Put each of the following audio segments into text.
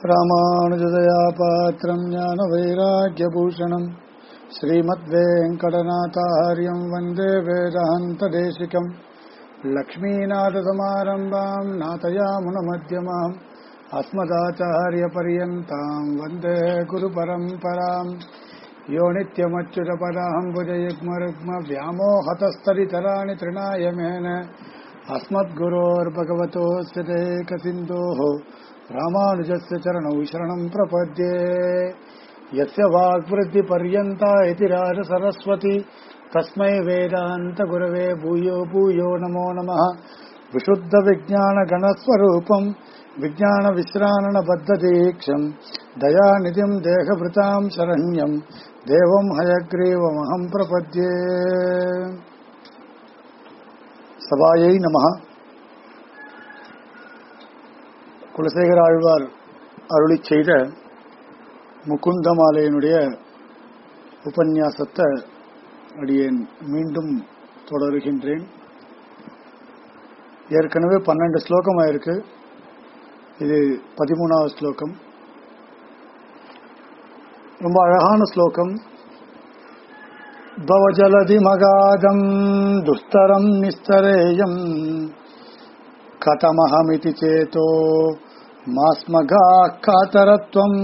ராமானுஜதயா பாத்திரம் ஞான வைராக்கியபூஷணம் ஸ்ரீமத்வேங்கடநாதாரியம் வந்தே வேதாந்ததேசிகம் லக்ஷ்மீநாதசமாரம்பாம் நாதயாமுனமத்தியமாம் अस्मदाचार्यपर्यन्ताम् वन्दे गुरुपरम्पराम् यो नित्यमच्युतपदाम्बुजयुग्मरुग्मव्यामोहतस्तरितराणि तृणाय मेन अस्मद्गुरोर्भगवतोऽस्य देकसिन्धोः रामानुजस्य चरणौ शरणम् प्रपद्ये यस्य वाग्वृद्धिपर्यन्ता इति राजसरस्वती तस्मै वेदान्तगुरवे भूयो भूयो नमो नमः विशुद्धविज्ञानगणस्वरूपम् विज्ञानविश्राणबद्धदीक्षम् दयानिधिम् देहभृताम् शरण्यम् देवम् हयग्रीवमहम् प्रपद्ये சபாயை நமஹ குலசேகர ஆழ்வார் அருளி செய்த முகுந்தமாலையினுடைய உபன்யாசத்தை அடியேன் மீண்டும் தொடருகின்றேன் ஏற்கனவே பன்னெண்டு ஸ்லோகம் ஆயிருக்கு இது பதிமூணாவது ஸ்லோகம் ரொம்ப அழகான ஸ்லோகம் भवजलधिमगाधम् दुस्तरम् निस्तरेयम् कथमहमिति चेतो मास्मगाः कातरत्वम्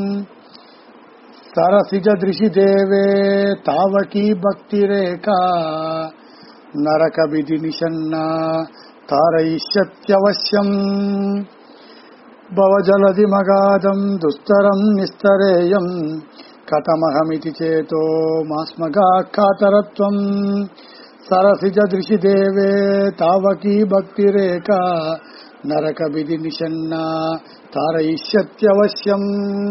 सरसिजदृशि देवे तावकी भक्तिरेका नरकविधि निषन्ना तारयिष्यत्यवश्यम् भवजलधिमगाधम् दुस्तरम् निस्तरेयम् कथमहमिति चेतो मास्मगाकातरत्वम् सरसिजदृशि देवे तावकी भक्तिरेका நரகவிதி நிஷன்னா தாரயிஷ்யத்தியவசியம்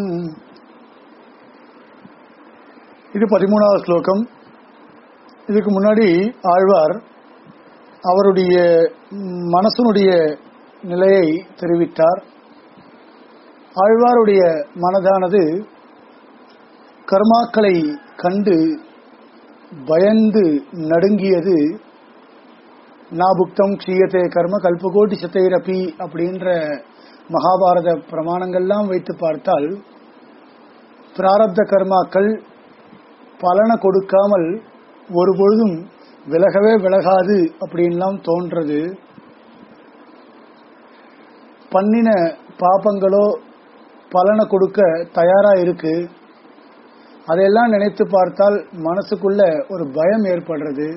இது பதிமூணாவது ஸ்லோகம் இதுக்கு முன்னாடி ஆழ்வார் அவருடைய மனசனுடைய நிலையை தெரிவித்தார் ஆழ்வாருடைய மனதானது கர்மாக்களை கண்டு பயந்து நடுங்கியது நாபுக்தம் க்ஷீயத்தே கர்ம கல்பகோட்டி சத்தைரப்பி அப்படின்ற மகாபாரத பிரமாணங்கள்லாம் வைத்து பார்த்தால் பிராரப்த கர்மாக்கள் பலனை கொடுக்காமல் ஒரு பொழுதும் விலகவே விலகாது அப்படின்லாம் தோன்றது பண்ணின பாப்பங்களோ பலனை கொடுக்க தயாரா இருக்கு அதையெல்லாம் நினைத்து பார்த்தால் மனசுக்குள்ள ஒரு பயம் ஏற்படுறது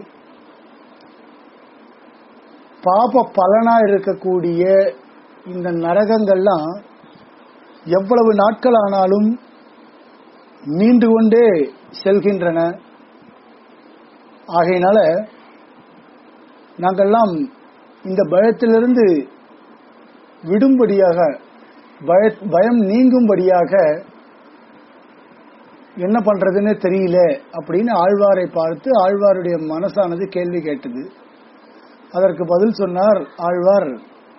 பாப பலனா இருக்கக்கூடிய இந்த நரகங்கள்லாம் எவ்வளவு நாட்கள் ஆனாலும் நீண்டு கொண்டே செல்கின்றன ஆகையினால நாங்கள்லாம் இந்த பயத்திலிருந்து விடும்படியாக பயம் நீங்கும்படியாக என்ன பண்றதுன்னு தெரியல அப்படின்னு ஆழ்வாரை பார்த்து ஆழ்வாருடைய மனசானது கேள்வி கேட்டது அதற்கு பதில் சொன்னார் ஆழ்வார்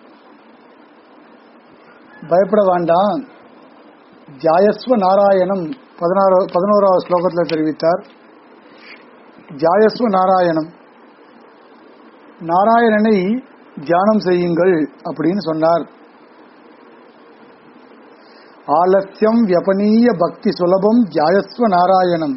பயப்பட வேண்டாம் ஜாயஸ்வ நாராயணம் பதினாறு பதினோராவது ஸ்லோகத்தில் தெரிவித்தார் ஜாயஸ்வ நாராயணம் நாராயணனை தியானம் செய்யுங்கள் அப்படின்னு சொன்னார் ஆலசியம் வியபனீய பக்தி சுலபம் ஜாயஸ்வ நாராயணம்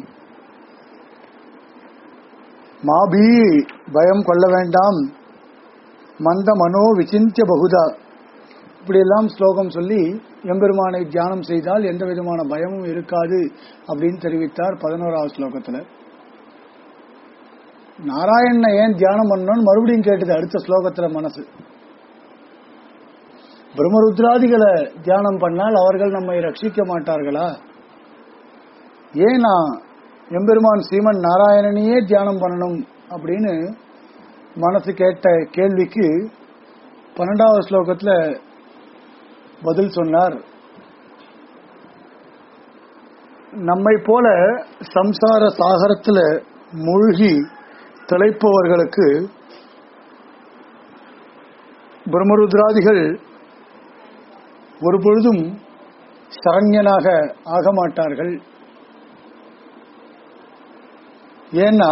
மாபி பயம் கொள்ள வேண்டாம் மந்த மனோ விசிந்திய பகுதா இப்படியெல்லாம் ஸ்லோகம் சொல்லி எம்பெருமானை தியானம் செய்தால் எந்த விதமான பயமும் இருக்காது அப்படின்னு தெரிவித்தார் பதினோராவது ஸ்லோகத்துல நாராயணனை ஏன் தியானம் பண்ணணும்னு மறுபடியும் கேட்டது அடுத்த ஸ்லோகத்துல மனசு பிரம்மருத்ராதிகளை தியானம் பண்ணால் அவர்கள் நம்மை ரட்சிக்க மாட்டார்களா ஏன் நான் எம்பெருமான் ஸ்ரீமன் நாராயணனையே தியானம் பண்ணணும் அப்படின்னு மனசு கேட்ட கேள்விக்கு பன்னெண்டாவது ஸ்லோகத்துல பதில் சொன்னார் நம்மை போல சம்சார சாகரத்துல மூழ்கி திளைப்பவர்களுக்கு பிரம்மருத்ராதிகள் ஒரு பொழுதும் சரண்யனாக ஆக மாட்டார்கள் ஏன்னா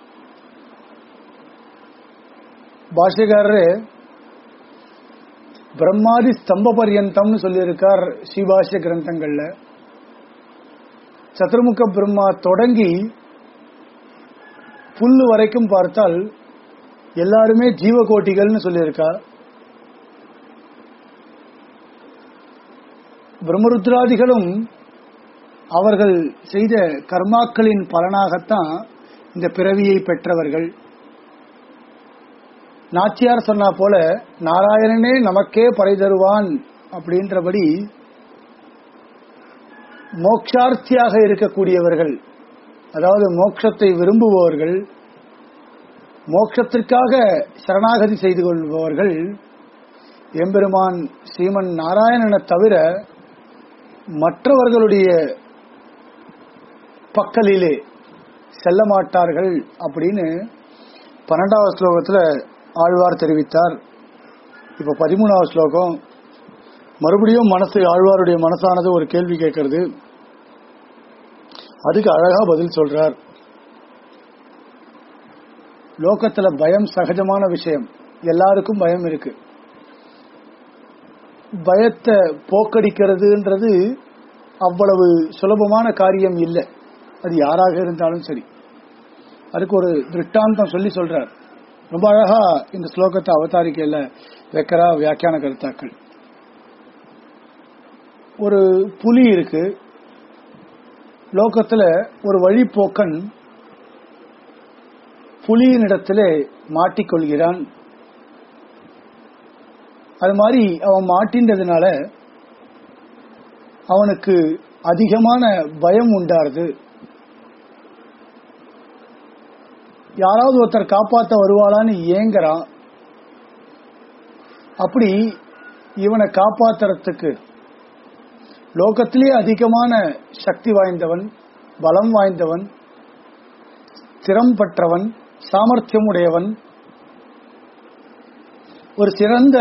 பாஷ்யக்காரரு பிரம்மாதி ஸ்தம்ப பர்யந்தம்னு சொல்லியிருக்கார் ஸ்ரீபாஷ்ய கிரந்தங்கள்ல சதுர்முக பிரம்மா தொடங்கி புல்லு வரைக்கும் பார்த்தால் எல்லாருமே ஜீவகோட்டிகள்னு சொல்லியிருக்கா பிரம்மருத்ராதிகளும் அவர்கள் செய்த கர்மாக்களின் பலனாகத்தான் இந்த பிறவியை பெற்றவர்கள் நாச்சியார் சொன்னா போல நாராயணனே நமக்கே பறை தருவான் அப்படின்றபடி மோக்ஷார்த்தியாக இருக்கக்கூடியவர்கள் அதாவது மோட்சத்தை விரும்புபவர்கள் மோட்சத்திற்காக சரணாகதி செய்து கொள்பவர்கள் எம்பெருமான் ஸ்ரீமன் நாராயணனை தவிர மற்றவர்களுடைய பக்கலிலே செல்ல மாட்டார்கள் அப்படின்னு பன்னெண்டாவது ஸ்லோகத்துல ஆழ்வார் தெரிவித்தார் இப்ப பதிமூணாவது ஸ்லோகம் மறுபடியும் மனசு ஆழ்வாருடைய மனசானது ஒரு கேள்வி கேட்கறது அதுக்கு அழகா பதில் சொல்றார் லோகத்துல பயம் சகஜமான விஷயம் எல்லாருக்கும் பயம் இருக்கு பயத்தை போக்கடிக்கிறதுன்றது அவ்வளவு சுலபமான காரியம் இல்லை அது யாராக இருந்தாலும் சரி அதுக்கு ஒரு திருஷ்டாந்தம் சொல்லி சொல்றார் ரொம்ப அழகா இந்த ஸ்லோகத்தை அவதாரிக்கையில வைக்கிறா வியாக்கியான கருத்தாக்கள் ஒரு புலி இருக்கு லோகத்துல ஒரு வழிப்போக்கன் புலியினிடத்திலே மாட்டிக்கொள்கிறான் அது மாதிரி அவன் மாட்டின்றதுனால அவனுக்கு அதிகமான பயம் உண்டாருது யாராவது ஒருத்தர் காப்பாத்த வருவாளான்னு ஏங்குறான் அப்படி இவனை காப்பாத்துறதுக்கு லோகத்திலே அதிகமான சக்தி வாய்ந்தவன் பலம் வாய்ந்தவன் திறம் பெற்றவன் சாமர்த்தியம் உடையவன் ஒரு சிறந்த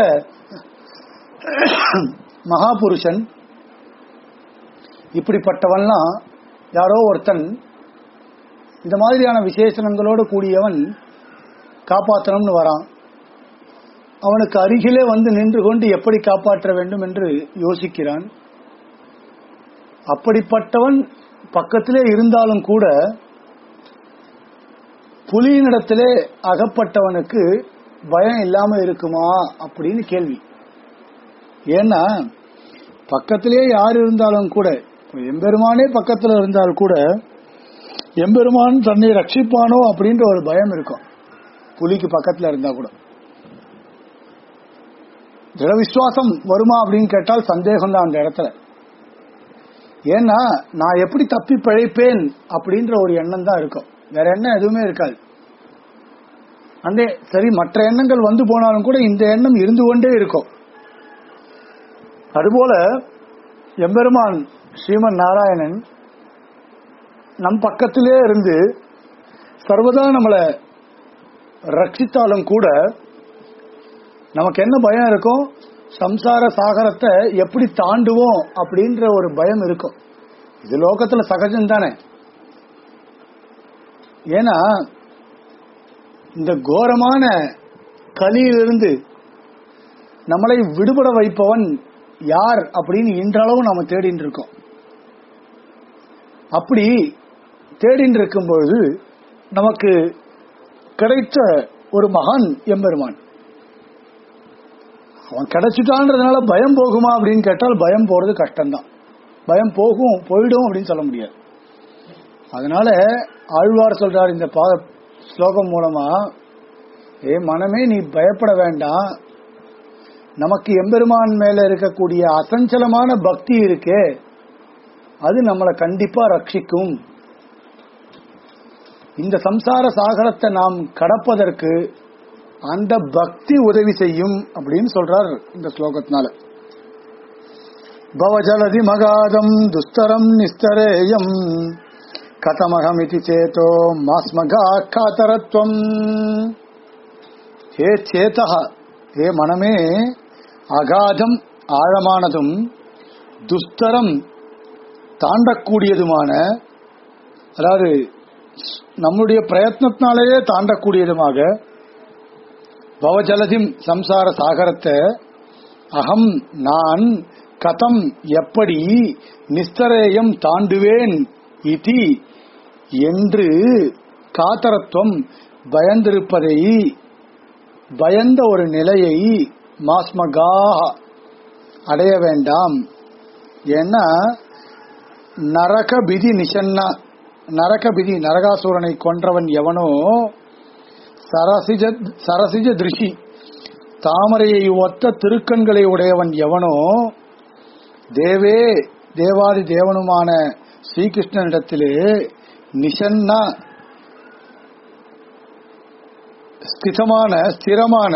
மகாபுருஷன் இப்படிப்பட்டவன்லாம் யாரோ ஒருத்தன் இந்த மாதிரியான விசேஷணங்களோடு கூடியவன் காப்பாற்றணும்னு வரான் அவனுக்கு அருகிலே வந்து நின்று கொண்டு எப்படி காப்பாற்ற வேண்டும் என்று யோசிக்கிறான் அப்படிப்பட்டவன் பக்கத்திலே இருந்தாலும் கூட புலியினிடத்திலே அகப்பட்டவனுக்கு பயம் இல்லாம இருக்குமா அப்படின்னு கேள்வி ஏன்னா பக்கத்திலே யார் இருந்தாலும் கூட இப்ப எம்பெருமானே பக்கத்துல இருந்தால் கூட எம்பெருமான் தன்னை ரட்சிப்பானோ அப்படின்ற ஒரு பயம் இருக்கும் புலிக்கு பக்கத்துல இருந்தா கூட திட விசுவாசம் வருமா அப்படின்னு கேட்டால் சந்தேகம் தான் அந்த இடத்துல ஏன்னா நான் எப்படி தப்பி பிழைப்பேன் அப்படின்ற ஒரு எண்ணம் தான் இருக்கும் வேற எண்ணம் எதுவுமே இருக்காது அந்த சரி மற்ற எண்ணங்கள் வந்து போனாலும் கூட இந்த எண்ணம் இருந்து கொண்டே இருக்கும் அதுபோல எம்பெருமான் ஸ்ரீமன் நாராயணன் நம் பக்கத்திலே இருந்து சர்வதா நம்மளை ரட்சித்தாலும் கூட நமக்கு என்ன பயம் இருக்கும் சம்சார சாகரத்தை எப்படி தாண்டுவோம் அப்படின்ற ஒரு பயம் இருக்கும் இது லோகத்துல சகஜம் தானே ஏன்னா இந்த கோரமான கலியிலிருந்து நம்மளை விடுபட வைப்பவன் யார் அப்படின்னு இன்றளவு நாம தேடிட்டு இருக்கோம் அப்படி தேடிட்டு இருக்கும் பொழுது நமக்கு கிடைத்த ஒரு மகான் எம்பெருமான் அவன் கிடைச்சிட்டான்றதுனால பயம் போகுமா அப்படின்னு கேட்டால் பயம் போறது கஷ்டம்தான் பயம் போகும் போயிடும் அப்படின்னு சொல்ல முடியாது அதனால ஆழ்வார் சொல்றார் இந்த பாத ஸ்லோகம் மூலமா ஏ மனமே நீ பயப்பட வேண்டாம் நமக்கு எம்பெருமான் மேல இருக்கக்கூடிய அசஞ்சலமான பக்தி இருக்கே அது நம்மளை கண்டிப்பா ரட்சிக்கும் இந்த சம்சார சாகரத்தை நாம் கடப்பதற்கு அந்த பக்தி உதவி செய்யும் அப்படின்னு சொல்றார் இந்த ஸ்லோகத்தினால பவஜலதி மகாதம் துஸ்தரம் நிஸ்தரேயம் கதமகமிதி சேதோ மாஸ்மகா காத்தரத்வம் ஹே சேதா ஹே மனமே அகாதம் ஆழமானதும் துஸ்தரம் தாண்டக்கூடியதுமான அதாவது நம்முடைய பிரயத்னத்தினாலேயே தாண்டக்கூடியதுமாக பவஜலதிம் சம்சார சாகரத்தை அகம் நான் கதம் எப்படி நிஸ்தரேயம் தாண்டுவேன் இதி என்று காத்தரத்துவம் பயந்திருப்பதை பயந்த ஒரு நிலையை மாஸ்மகா அடைய வேண்டாம் ஏன்னா நரக பிதி நிஷன்னா நரக பிதி நரகாசூரனை கொன்றவன் எவனோ சரசிஜ சரசிஜ திருஷி தாமரையை ஒத்த திருக்கண்களை உடையவன் எவனோ தேவே தேவாதி தேவனுமான ஸ்ரீகிருஷ்ணனிடத்திலே நிஷன்னா ஸ்திதமான ஸ்திரமான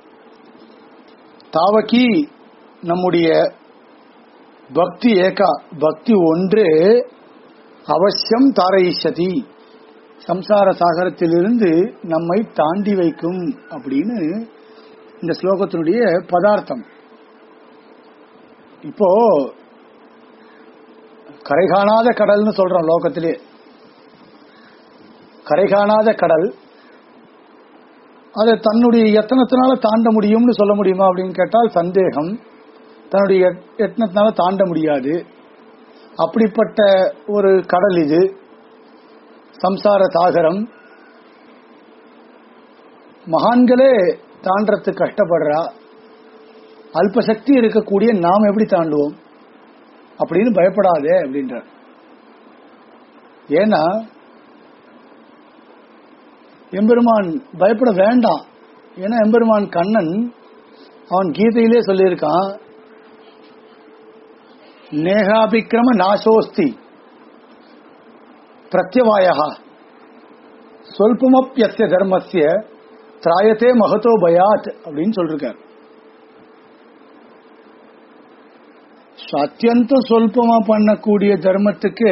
தாவகி நம்முடைய பக்தி ஏகா பக்தி ஒன்று அவசியம் தாரயிஷதி சம்சார சாகரத்திலிருந்து நம்மை தாண்டி வைக்கும் அப்படின்னு இந்த ஸ்லோகத்தினுடைய பதார்த்தம் இப்போ கரை காணாத கடல்னு சொல்றோம் லோகத்திலே கரை காணாத கடல் அதை தன்னுடைய எத்தனத்தினால தாண்ட முடியும்னு சொல்ல முடியுமா அப்படின்னு கேட்டால் சந்தேகம் தன்னுடைய எத்தனத்தினால தாண்ட முடியாது அப்படிப்பட்ட ஒரு கடல் இது சம்சார சாகரம் மகான்களே தாண்டறதுக்கு கஷ்டப்படுறா அல்பசக்தி இருக்கக்கூடிய நாம் எப்படி தாண்டுவோம் அப்படின்னு பயப்படாதே அப்படின்ற ஏன்னா எம்பெருமான் பயப்பட வேண்டாம் ஏன்னா எம்பெருமான் கண்ணன் அவன் கீதையிலே சொல்லியிருக்கான் நேகாபிக்கிரம நாசோஸ்தி பிரத்யவாயா சொல்பமப்பியஸ்ய தர்மஸ்ய திராயத்தே மகத்தோ பயாத் அப்படின்னு சொல்லிருக்கார் அத்தியந்த சொல்பமா பண்ணக்கூடிய தர்மத்துக்கு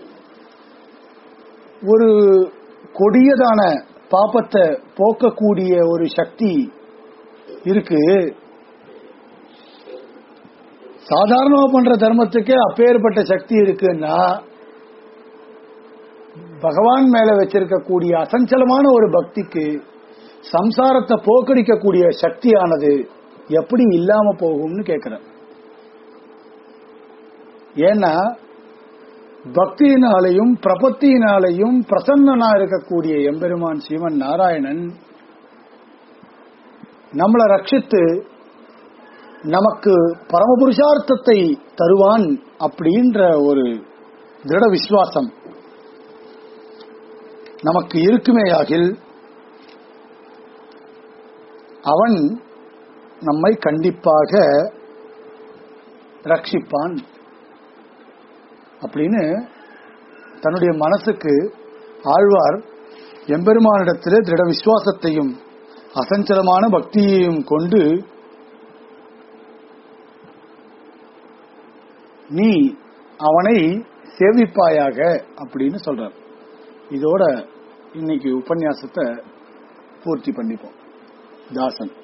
ஒரு கொடியதான பாப்பத்தை போக்கக்கூடிய ஒரு சக்தி இருக்கு சாதாரணமா பண்ற தர்மத்துக்கு அப்பேற்பட்ட சக்தி இருக்குன்னா பகவான் மேல வச்சிருக்கக்கூடிய அசஞ்சலமான ஒரு பக்திக்கு சம்சாரத்தை போக்கடிக்கக்கூடிய சக்தியானது எப்படி இல்லாம போகும்னு கேக்குறேன் ஏன்னா பக்தியினாலையும் பிரபத்தியினாலையும் பிரசன்னனா இருக்கக்கூடிய எம்பெருமான் சிவன் நாராயணன் நம்மளை ரட்சித்து நமக்கு பரமபுருஷார்த்தத்தை தருவான் அப்படின்ற ஒரு திருட விசுவாசம் நமக்கு இருக்குமேயாகில் அவன் நம்மை கண்டிப்பாக ரட்சிப்பான் அப்படின்னு தன்னுடைய மனசுக்கு ஆழ்வார் எம்பெருமானிடத்திலே திருட விசுவாசத்தையும் அசஞ்சலமான பக்தியையும் கொண்டு நீ அவனை சேவிப்பாயாக அப்படின்னு சொல்றார் இதோட இன்னைக்கு உபன்யாசத்தை பூர்த்தி பண்ணிப்போம் தாசன்